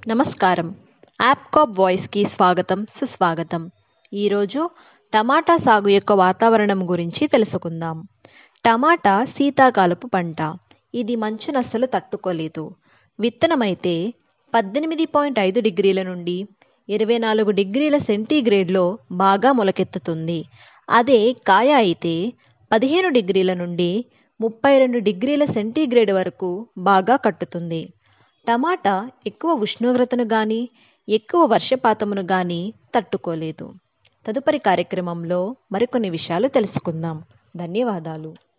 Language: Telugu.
నమస్కారం యాప్కాప్ వాయిస్కి స్వాగతం సుస్వాగతం ఈరోజు టమాటా సాగు యొక్క వాతావరణం గురించి తెలుసుకుందాం టమాటా శీతాకాలపు పంట ఇది మంచును అస్సలు తట్టుకోలేదు విత్తనమైతే పద్దెనిమిది పాయింట్ ఐదు డిగ్రీల నుండి ఇరవై నాలుగు డిగ్రీల సెంటీగ్రేడ్లో బాగా మొలకెత్తుతుంది అదే కాయ అయితే పదిహేను డిగ్రీల నుండి ముప్పై రెండు డిగ్రీల సెంటీగ్రేడ్ వరకు బాగా కట్టుతుంది టమాటా ఎక్కువ ఉష్ణోగ్రతను కానీ ఎక్కువ వర్షపాతమును కానీ తట్టుకోలేదు తదుపరి కార్యక్రమంలో మరికొన్ని విషయాలు తెలుసుకుందాం ధన్యవాదాలు